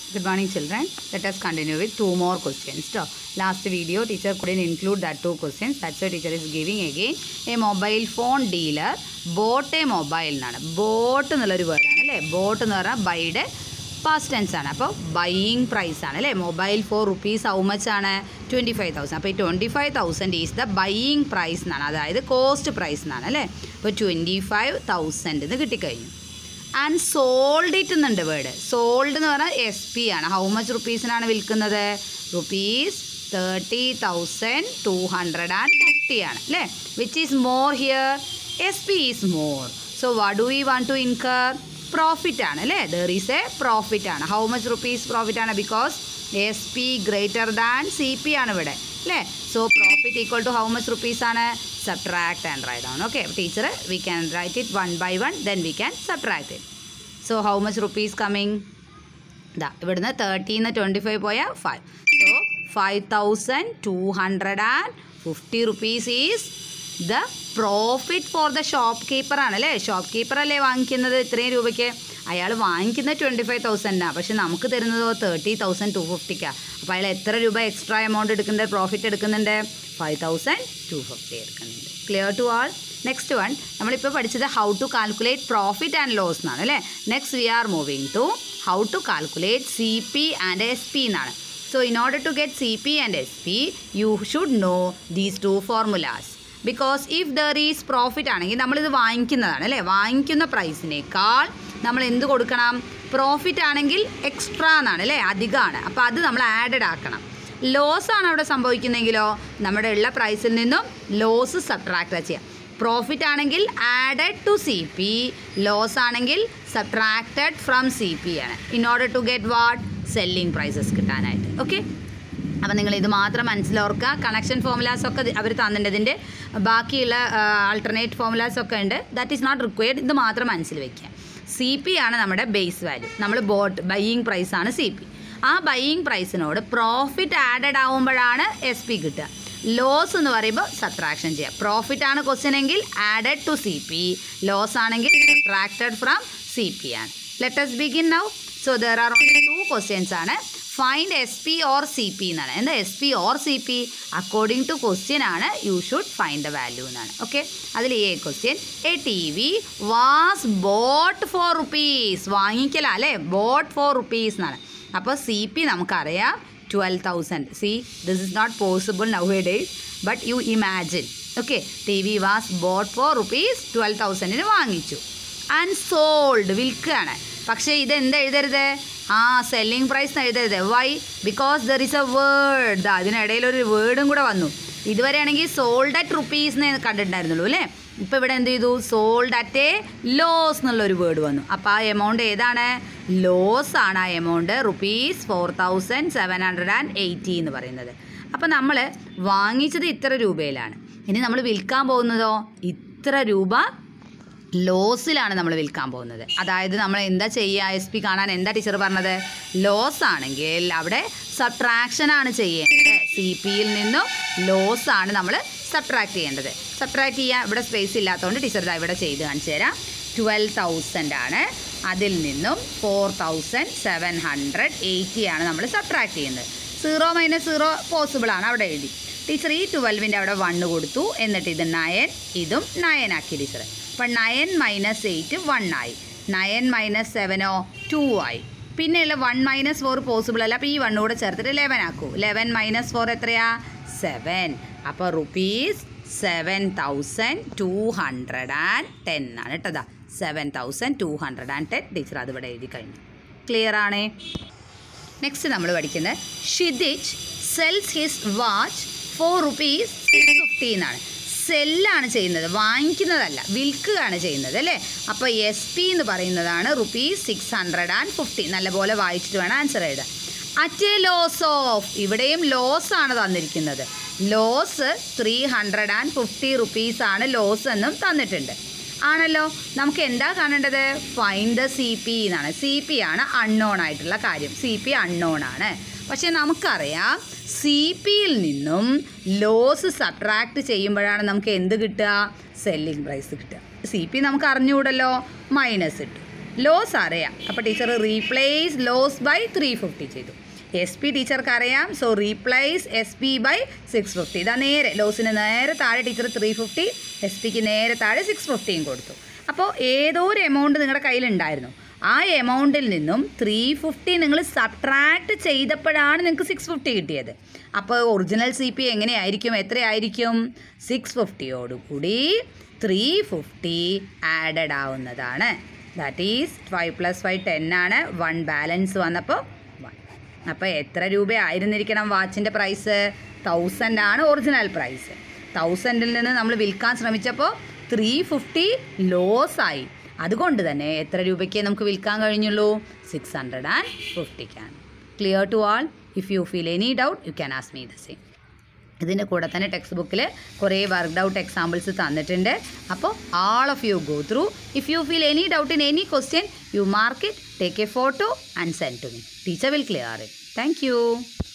Good morning, children. Let us continue with two more questions. So, last video, teacher couldn't include that two questions. That's why teacher is giving again. A mobile phone dealer bought a mobile എന്നാണ് bought എന്നുള്ളൊരു വേർഡാണ് അല്ലേ boat എന്ന് പറഞ്ഞാൽ ബൈയുടെ past tense ആണ് അപ്പോൾ buying price ആണ് അല്ലേ mobile for rupees how much ആണ് ട്വൻറ്റി ഫൈവ് തൗസൻഡ് അപ്പോൾ ഈ twenty five thousand is the buying price എന്നാണ് അതായത് കോസ്റ്റ് പ്രൈസ് എന്നാണ് അല്ലേ അപ്പോൾ ട്വൻറ്റി ഫൈവ് തൗസൻഡ് എന്ന് കിട്ടിക്കഴിഞ്ഞു ആൻഡ് സോൾഡ് ഇറ്റ് എന്നുണ്ട് വേർഡ് സോൾഡ് എന്ന് പറഞ്ഞാൽ എസ് പി ആണ് ഹൗ മച്ച് റുപ്പീസിനാണ് വിൽക്കുന്നത് rupees thirty thousand two hundred and fifty ആണ് അല്ലേ which is more here S P is more so what do we want to incur profit ആണ് അല്ലേ ദർ ഈസ് എ പ്രോഫിറ്റ് ആണ് how much rupees profit ആണ് because S P greater than C P ആണ് ഇവിടെ അല്ലേ so profit equal to how much rupees ആണ് subtract and write down okay teacher we can write it one by one then we can subtract it so how much rupees coming ഇതാ ഇവിടുന്ന് തേർട്ടീന്ന് twenty five പോയാൽ five so five thousand two hundred and fifty rupees is the profit for the shopkeeper ആണ് അല്ലേ shop keeper അല്ലേ വാങ്ങിക്കുന്നത് ഇത്രയും രൂപയ്ക്ക് അയാൾ വാങ്ങിക്കുന്നത് ട്വൻറ്റി ഫൈവ് തൗസൻഡാണ് പക്ഷെ നമുക്ക് തരുന്നതോ തേർട്ടി തൗസൻഡ് ടു ഫിഫ്റ്റിക്കാണ് അപ്പോൾ അയാൾ എത്ര രൂപ എക്സ്ട്രാ എമൗണ്ട് എടുക്കുന്നുണ്ട് പ്രോഫിറ്റ് എടുക്കുന്നുണ്ട് ഫൈവ് തൗസൻഡ് ടു ഫിഫ്റ്റി എടുക്കുന്നുണ്ട് clear to all next one നമ്മളിപ്പോൾ പഠിച്ചത് how to calculate profit and loss എന്നാണ് അല്ലേ next we are moving to how to calculate C P and S P എന്നാണ് so in order to get C P and S P you should know these two formulas because if there is profit ആണെങ്കിൽ നമ്മളിത് വാങ്ങിക്കുന്നതാണ് അല്ലേ വാങ്ങിക്കുന്ന പ്രൈസിനേക്കാൾ നമ്മൾ എന്ത് കൊടുക്കണം profit ആണെങ്കിൽ extra എന്നാണ് അല്ലേ അധികമാണ് അപ്പോൾ അത് നമ്മൾ ആഡഡ് ആക്കണം ലോസ് ആണ് അവിടെ സംഭവിക്കുന്നതെങ്കിലോ നമ്മുടെ ഉള്ള പ്രൈസിൽ നിന്നും ലോസ് സബ്ട്രാക്ട് ചെയ്യാം പ്രോഫിറ്റ് ആണെങ്കിൽ added to C P loss ആണെങ്കിൽ സബ്ട്രാക്റ്റഡ് ഫ്രം സി പി ആണ് in order to get what selling prices കിട്ടാനായിട്ട് ഓക്കെ അപ്പം നിങ്ങൾ ഇത് മാത്രം മനസ്സിലോർക്കുക കണക്ഷൻ ഫോമുലാസ് ഒക്കെ അവർ തന്നിട്ടുണ്ട് ഇതിൻ്റെ ബാക്കിയുള്ള ആൾട്ടർനേറ്റ് ഫോമുലാസ് ഒക്കെ ഉണ്ട് ദാറ്റ് ഈസ് നോട്ട് റിക്വയർഡ് ഇത് മാത്രം മനസ്സിൽ വെക്കുക സി പി ആണ് നമ്മുടെ ബേസ് വാല്യൂ നമ്മൾ ബോട്ട് ബൈയിങ് പ്രൈസ് ആണ് സി പി ആ ബൈയിങ് പ്രൈസിനോട് പ്രോഫിറ്റ് ആഡഡ് ആവുമ്പോഴാണ് എസ് പി കിട്ടുക ലോസ് എന്ന് പറയുമ്പോൾ സബ്ട്രാക്ഷൻ ചെയ്യുക പ്രോഫിറ്റ് ആണ് ക്വസ്റ്റ്യൻ എങ്കിൽ added to C P loss ആണെങ്കിൽ സബ്ട്രാക്റ്റഡ് ഫ്രം സി പി ആണ് let's begin now so there are only two questions ആണ് find S P or C P എന്നാണ് എന്താ S P or C P according to question ആണ് you should find the value എന്നാണ് okay അതിൽ a question a T V was bought for rupees വാങ്ങിക്കല അല്ലേ bought for rupees എന്നാണ് അപ്പോൾ C P നമുക്കറിയാം twelve thousand C this is not possible nowadays but you imagine okay T V was bought for rupees twelve തൗസൻഡിന് വാങ്ങിച്ചു and sold വിൽക്കുകയാണ് പക്ഷേ ഇത് എന്താ എഴുതരുത് ആ സെല്ലിംഗ് പ്രൈസ് എഴുതരുത് why because there is a word അതിനിടയിൽ ഒരു വേർഡും കൂടെ വന്നു ഇതുവരെ ആണെങ്കിൽ സോൾഡ് അറ്റ് റുപ്പീസ് എന്ന് കണ്ടിട്ടുണ്ടായിരുന്നുള്ളൂ അല്ലേ ഇപ്പോൾ ഇവിടെ എന്ത് ചെയ്തു സോൾഡ് അറ്റ് എ ലോസ് എന്നുള്ളൊരു വേർഡ് വന്നു അപ്പോൾ ആ എമൗണ്ട് ഏതാണ് ലോസ് ആണ് ആ amount rupees four thousand seven hundred and eighty എന്ന് പറയുന്നത് അപ്പോൾ നമ്മൾ വാങ്ങിച്ചത് ഇത്ര രൂപയിലാണ് ഇനി നമ്മൾ വിൽക്കാൻ പോകുന്നതോ ഇത്ര രൂപ ലോസിലാണ് നമ്മൾ വിൽക്കാൻ പോകുന്നത് അതായത് നമ്മൾ എന്താ ചെയ്യുക എസ് പി കാണാൻ എന്താ ടീച്ചർ പറഞ്ഞത് ലോസ് ആണെങ്കിൽ അവിടെ സബ്ട്രാക്ഷൻ ആണ് ചെയ്യേണ്ടത് സി പിയിൽ നിന്നും ലോസ് ആണ് നമ്മൾ സബ്ട്രാക്ട് ചെയ്യേണ്ടത് സബ്ട്രാക്ട് ചെയ്യാൻ ഇവിടെ സ്പേസ് ഇല്ലാത്തതുകൊണ്ട് ടീച്ചർ ഇതാ ഇവിടെ ചെയ്ത് കാണിച്ചു തരാം ട്വൽവ് തൗസൻഡ് ആണ് അതിൽ നിന്നും four thousand seven hundred eighty ആണ് നമ്മൾ സബ്ട്രാക്ട് ചെയ്യുന്നത് സീറോ മൈനസ് സീറോ പോസിബിൾ ആണ് അവിടെ എഴുതി ടീച്ചർ ഈ ട്വൽവിൻ്റെ അവിടെ വണ്ണ് കൊടുത്തു എന്നിട്ട് ഇത് നയൻ ഇതും നയൻ ആക്കി ടീച്ചർ അപ്പം നയൻ മൈനസ് എയ്റ്റ് വൺ ആയി നയൻ മൈനസ് സെവനോ ടു ആയി പിന്നെയുള്ള വൺ മൈനസ് ഫോർ പോസിബിൾ അല്ല അപ്പോൾ ഈ വണ്ണ് കൂടെ ചേർത്തിട്ട് ലെവൻ ആക്കൂ ലെവൻ മൈനസ് ഫോർ എത്രയാ സെവൻ അപ്പോൾ rupees seven thousand two hundred and ten ആണ് കേട്ടതാ seven thousand two hundred and ten teacher അതിവിടെ എഴുതി കഴിഞ്ഞു ക്ലിയർ ആണേ നെക്സ്റ്റ് നമ്മൾ പഠിക്കുന്നത് Shidij sells his watch for rupees six fifty എന്നാണ് സെല്ലാണ് ചെയ്യുന്നത് വാങ്ങിക്കുന്നതല്ല വിൽക്കുകയാണ് ചെയ്യുന്നത് അല്ലേ അപ്പോൾ എസ് പി എന്ന് പറയുന്നതാണ് rupees six hundred and fifty നല്ലപോലെ വായിച്ചിട്ട് വേണം ആൻസർ എഴുതാൻ അറ്റ് എ ലോസ് ഓഫ് ഇവിടെയും ലോസ് ആണ് തന്നിരിക്കുന്നത് loss three hundred and fifty rupees ആണ് ലോസ് എന്നും തന്നിട്ടുണ്ട് ആണല്ലോ നമുക്ക് എന്താ കാണേണ്ടത് ഫൈൻ ദ സി പി എന്നാണ് സി പി ആണ് അൺനോൺ ആയിട്ടുള്ള കാര്യം സി പി അൺനോൺ ആണ് പക്ഷേ നമുക്കറിയാം സി പിയിൽ നിന്നും ലോസ് സബ്ട്രാക്ട് ചെയ്യുമ്പോഴാണ് നമുക്ക് എന്ത് കിട്ടുക സെല്ലിംഗ് പ്രൈസ് കിട്ടുക സി പി നമുക്ക് അറിഞ്ഞുകൂടല്ലോ മൈനസ് കിട്ടും ലോസ് അറിയാം അപ്പോൾ teacher replace loss by three fifty ചെയ്തു എസ് പി ടീച്ചർക്ക് അറിയാം so replace S P by six fifty ഇതാ നേരെ ലോസിന് നേരെ താഴെ ടീച്ചർ ത്രീ ഫിഫ്റ്റി എസ് പിക്ക് നേരെ താഴെ സിക്സ് ഫിഫ്റ്റിയും കൊടുത്തു അപ്പോൾ ഏതോ ഒരു എമൗണ്ട് നിങ്ങളുടെ കയ്യിലുണ്ടായിരുന്നു ആ എമൗണ്ടിൽ നിന്നും ത്രീ ഫിഫ്റ്റി നിങ്ങൾ സബ്ട്രാക്ട് ചെയ്തപ്പോഴാണ് നിങ്ങൾക്ക് സിക്സ് ഫിഫ്റ്റി കിട്ടിയത് അപ്പോൾ ഒറിജിനൽ സി പി എങ്ങനെയായിരിക്കും എത്രയായിരിക്കും സിക്സ് ഫിഫ്റ്റിയോടുകൂടി ത്രീ ഫിഫ്റ്റി ആഡഡ് ആവുന്നതാണ് that is five plus five ten ആണ് വൺ ബാലൻസ് വന്നപ്പോൾ വൺ അപ്പോൾ എത്ര രൂപയായിരുന്നിരിക്കണം വാച്ചിൻ്റെ പ്രൈസ് തൗസൻഡ് ആണ് ഒറിജിനൽ പ്രൈസ് തൗസൻഡിൽ നിന്ന് നമ്മൾ വിൽക്കാൻ ശ്രമിച്ചപ്പോൾ ത്രീ ഫിഫ്റ്റി ലോസ് ആയി അതുകൊണ്ട് തന്നെ എത്ര രൂപയ്ക്ക് നമുക്ക് വിൽക്കാൻ കഴിഞ്ഞുള്ളൂ സിക്സ് ഹൺഡ്രഡ് ആൻഡ് ഫിഫ്റ്റിക്കാണ് clear to all if you feel any doubt you can ask me the same ഇതിൻ്റെ കൂടെ തന്നെ ടെക്സ്റ്റ് ബുക്കിൽ കുറേ വർക്ക്ഡ് ഔട്ട് എക്സാമ്പിൾസ് തന്നിട്ടുണ്ട് അപ്പോൾ all of you go through if you feel any doubt in any question you mark it take a photo and send to me teacher will clear it thank U